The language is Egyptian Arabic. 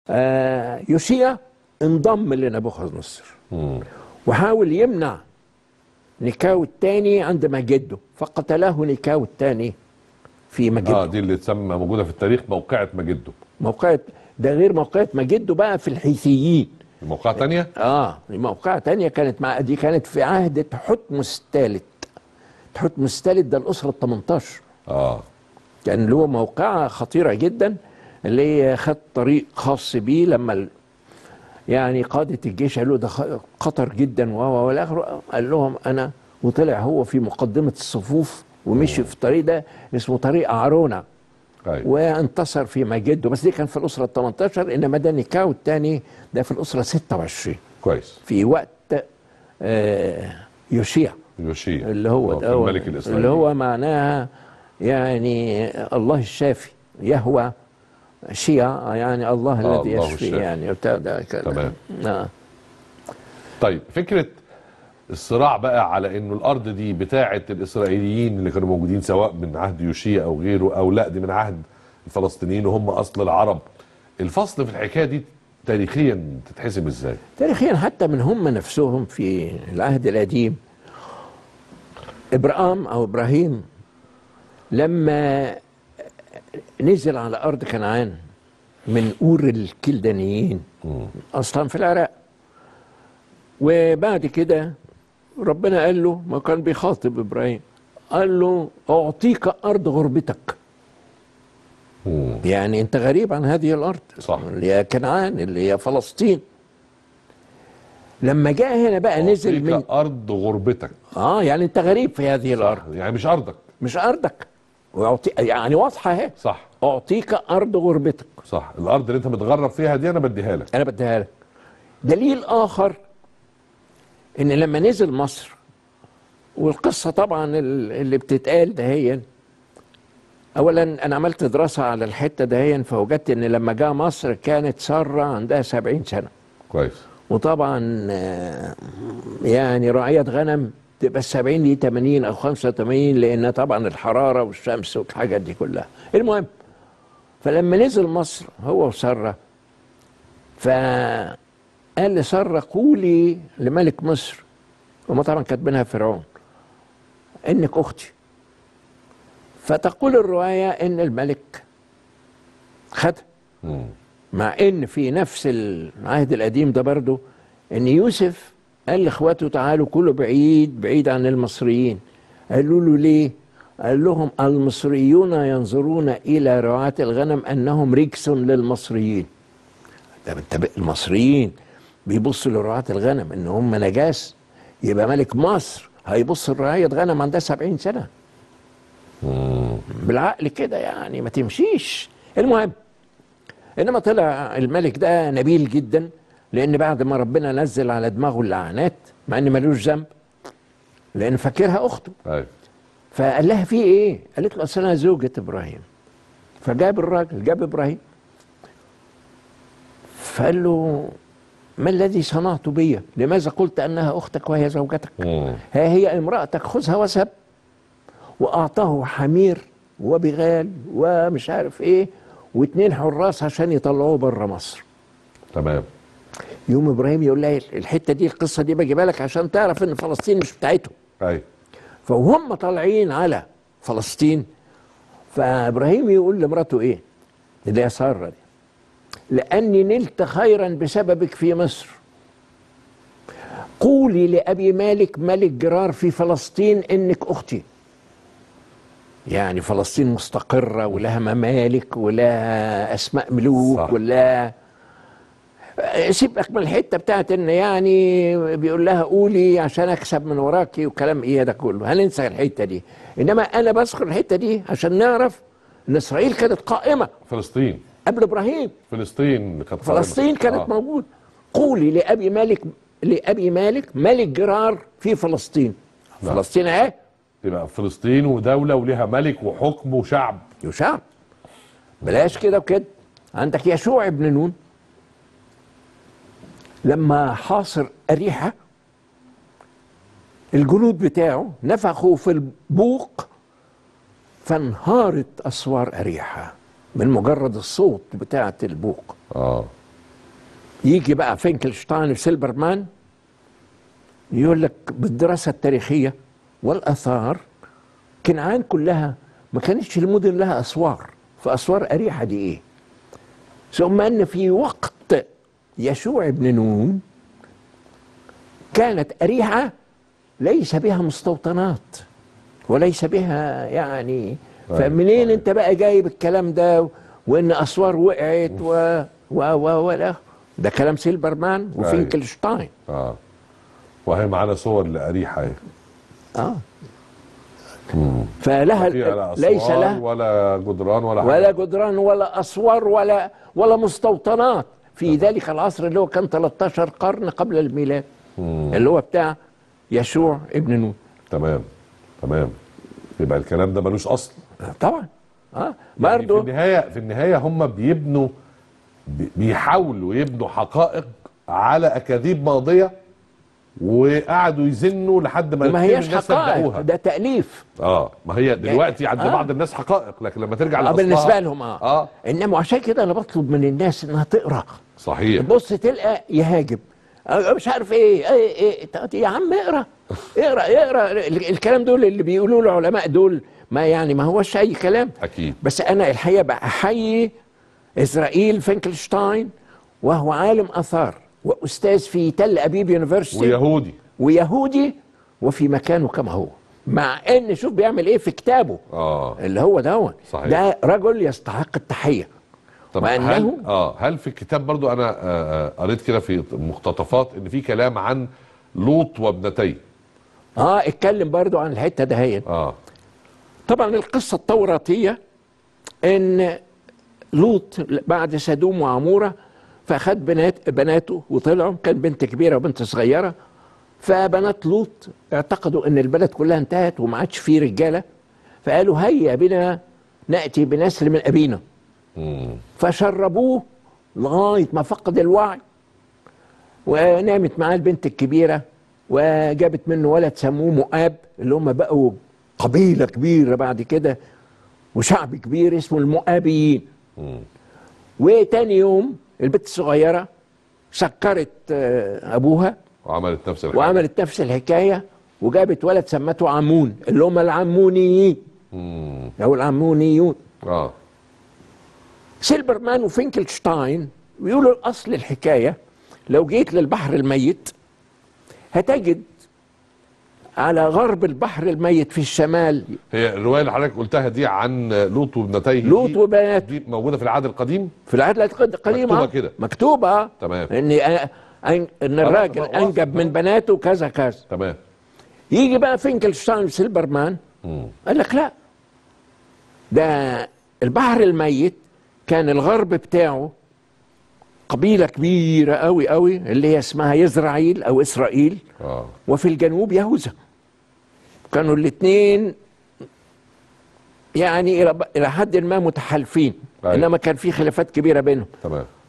آه يوشيا انضم لنبوخذ نصر وحاول يمنع نيكاو الثاني عند مجده فقتله نيكاو الثاني في مجده اه دي اللي تسمى موجوده في التاريخ موقعه مجده موقعة ده غير موقعة مجده بقى في الحيثيين موقعه تانية اه موقعة تانية كانت مع دي كانت في عهد تحتمس الثالث تحتمس الثالث ده الأسرة ال 18 اه كان له موقعة خطيرة جدا اللي هي خد طريق خاص بيه لما ال... يعني قادة الجيش قالوا ده خ- خطر جدا و و والآخر قال لهم أنا وطلع هو في مقدمة الصفوف ومشي في الطريق ده اسمه طريق أعرونة ايوه وانتصر في مجده بس دي كان في الأسرة ال 18 إنما ده نيكاو الثاني ده في الأسرة 26 كويس في وقت آه يوشيع يوشيا اللي هو في ده الملك الاسرائيلي اللي هو معناها يعني الله الشافي يهوى شيع يعني الله آه، الذي الله يشفي الشافي. يعني بتاع ده كده تمام. آه. طيب فكره الصراع بقى على انه الارض دي بتاعه الاسرائيليين اللي كانوا موجودين سواء من عهد يوشيا او غيره او لا دي من عهد الفلسطينيين وهم اصل العرب الفصل في الحكايه دي تاريخيا تتحسب ازاي؟ تاريخيا حتى من هم نفسهم في العهد القديم ابراهام او ابراهيم لما نزل على ارض كنعان من اور الكلدانيين اصلا في العراق وبعد كده ربنا قال له ما كان بيخاطب ابراهيم قال له اعطيك ارض غربتك مم. يعني انت غريب عن هذه الارض صح. اللي هي كنعان اللي هي فلسطين لما جاء هنا بقى نزل أعطيك من ارض غربتك اه يعني انت غريب في هذه الارض يعني مش ارضك مش ارضك وأعطي... يعني واضحه اهي صح اعطيك ارض غربتك صح الارض اللي انت متغرب فيها دي انا بديها لك انا بديها لك دليل اخر ان لما نزل مصر والقصه طبعا ال- اللي بتتقال دهيا اولا انا عملت دراسه على الحته دهيا فوجدت ان لما جاء مصر كانت ساره عندها 70 سنه كويس وطبعا آه، يعني رعية غنم تبقى السبعين دي 80 أو 85 لأن طبعا الحرارة والشمس والحاجات دي كلها المهم فلما نزل مصر هو وسرة فقال لسرة قولي لملك مصر وما طبعا كاتبينها فرعون إنك أختي فتقول الرواية إن الملك خدها مم. مع ان في نفس العهد القديم ده برضه ان يوسف قال لاخواته تعالوا كلوا بعيد بعيد عن المصريين قالوا له ليه قال لهم المصريون ينظرون الى رعاة الغنم انهم رجس للمصريين طب انت بقى المصريين بيبصوا لرعاة الغنم ان هم نجاس يبقى ملك مصر هيبص لرعاية غنم عندها 70 سنة بالعقل كده يعني ما تمشيش المهم انما طلع الملك ده نبيل جدا لان بعد ما ربنا نزل على دماغه اللعنات مع ان ملوش ذنب لان فاكرها اخته ايوه فقال لها في ايه؟ قالت له اصل انا زوجة ابراهيم فجاب الراجل جاب ابراهيم فقال له ما الذي صنعت بي؟ لماذا قلت انها اختك وهي زوجتك؟ مم. ها هي امرأتك خذها واذهب وأعطاه حمير وبغال ومش عارف ايه واتنين حراس عشان يطلعوه بره مصر تمام يوم ابراهيم يقول لها الحته دي القصه دي بجيبها لك عشان تعرف ان فلسطين مش بتاعتهم ايوه فهم طالعين على فلسطين فابراهيم يقول لمراته ايه اللي هي ساره دي لاني نلت خيرا بسببك في مصر قولي لابي مالك ملك جرار في فلسطين انك اختي يعني فلسطين مستقره ولها ممالك ولها اسماء ملوك صح. ولها سيبك من الحته بتاعت ان يعني بيقول لها قولي عشان اكسب من وراكي وكلام ايه ده كله هننسى الحته دي انما انا بذكر الحته دي عشان نعرف ان اسرائيل كانت قائمه فلسطين قبل ابراهيم فلسطين كانت قائمة. فلسطين كانت آه. موجوده قولي لابي مالك لابي مالك ملك جرار في فلسطين نعم. فلسطين اهي تبقى فلسطين ودولة وليها ملك وحكم وشعب يشعب بلاش كده وكده عندك يشوع ابن نون لما حاصر أريحة الجنود بتاعه نفخوا في البوق فانهارت أسوار أريحة من مجرد الصوت بتاعة البوق اه يجي بقى فينكلشتاين وسيلبرمان يقول لك بالدراسة التاريخية والآثار كنعان كلها ما كانتش المدن لها أسوار فأسوار أريحة دي إيه ثم أن في وقت يشوع بن نون كانت أريحة ليس بها مستوطنات وليس بها يعني فمنين انت بقى جايب الكلام ده وان اسوار وقعت و و و ولا ده كلام سيلبرمان وفينكلشتاين اه وهي معانا صور لأريحة اهي اه فلها فيها لا ليس أسوار لها ولا جدران ولا ولا حاجة جدران ولا اسوار ولا ولا مستوطنات في ذلك العصر اللي هو كان 13 قرن قبل الميلاد اللي هو بتاع يشوع ابن نون تمام تمام يبقى الكلام ده ملوش أصل طبعا اه يعني في برضه النهاية في النهاية هم بيبنوا بي- بيحاولوا يبنوا حقائق على أكاذيب ماضية وقعدوا يزنوا لحد ما ما كتير هياش الناس حقائق صدقوها ده تأليف اه ما هي دلوقتي عند آه. بعض الناس حقائق لكن لما ترجع آه لأصلها بالنسبه لهم اه, اه انما عشان كده انا بطلب من الناس انها تقرا صحيح تبص تلقى يهاجم آه، مش عارف ايه ايه, إيه طب يا عم اقرا اقرا اقرا ال- الكلام دول اللي بيقولوه العلماء دول ما يعني ما هوش اي كلام أكيد بس انا الحقيقه بحيي اسرائيل فينكلشتاين وهو عالم اثار واستاذ في تل ابيب يونيفرسيتي ويهودي ويهودي وفي مكانه كما هو مع ان شوف بيعمل ايه في كتابه اه اللي هو دون صحيح. ده رجل يستحق التحيه طب وأنه- هل اه هل في الكتاب برضو انا آه آه، قريت كده في مقتطفات ان في كلام عن لوط وابنتيه اه اتكلم برضو عن الحته دهيت اه طبعا القصه التوراتيه ان لوط بعد سدوم وعموره فاخد بنات بناته وطلعوا كان بنت كبيره وبنت صغيره فبنات لوط اعتقدوا ان البلد كلها انتهت وما عادش فيه رجاله فقالوا هيا بنا ناتي بنسل من ابينا مم. فشربوه لغايه ما فقد الوعي ونامت معاه البنت الكبيره وجابت منه ولد سموه مؤاب اللي هم بقوا قبيله كبيره بعد كده وشعب كبير اسمه المؤابيين مم. وتاني يوم البنت الصغيره سكرت آه، ابوها وعملت نفس الحاجه وعملت نفس الحكايه وجابت ولد سمته عمون اللي هم العمونيين مم. او العمونيون اه سيلبرمان وفينكلشتاين بيقولوا اصل الحكايه لو جيت للبحر الميت هتجد على غرب البحر الميت في الشمال هي الروايه اللي حضرتك قلتها دي عن لوط وابنتيه لوط دي- وبناته دي موجوده في العهد القديم في العهد القديم مكتوبة آه. كده. مكتوبه آه. تمام. ان أن ان الراجل واضح. انجب من بناته كذا كذا تمام يجي بقى فينكلشتاين وسيلبرمان مم. قال لك لا ده البحر الميت كان الغرب بتاعه قبيلة كبيرة قوي قوي اللي هي اسمها يزرعيل أو إسرائيل اه وفي الجنوب يهوذا كانوا الاثنين يعني إلى إلى حد ما متحالفين أيوة. إنما كان في خلافات كبيرة بينهم تمام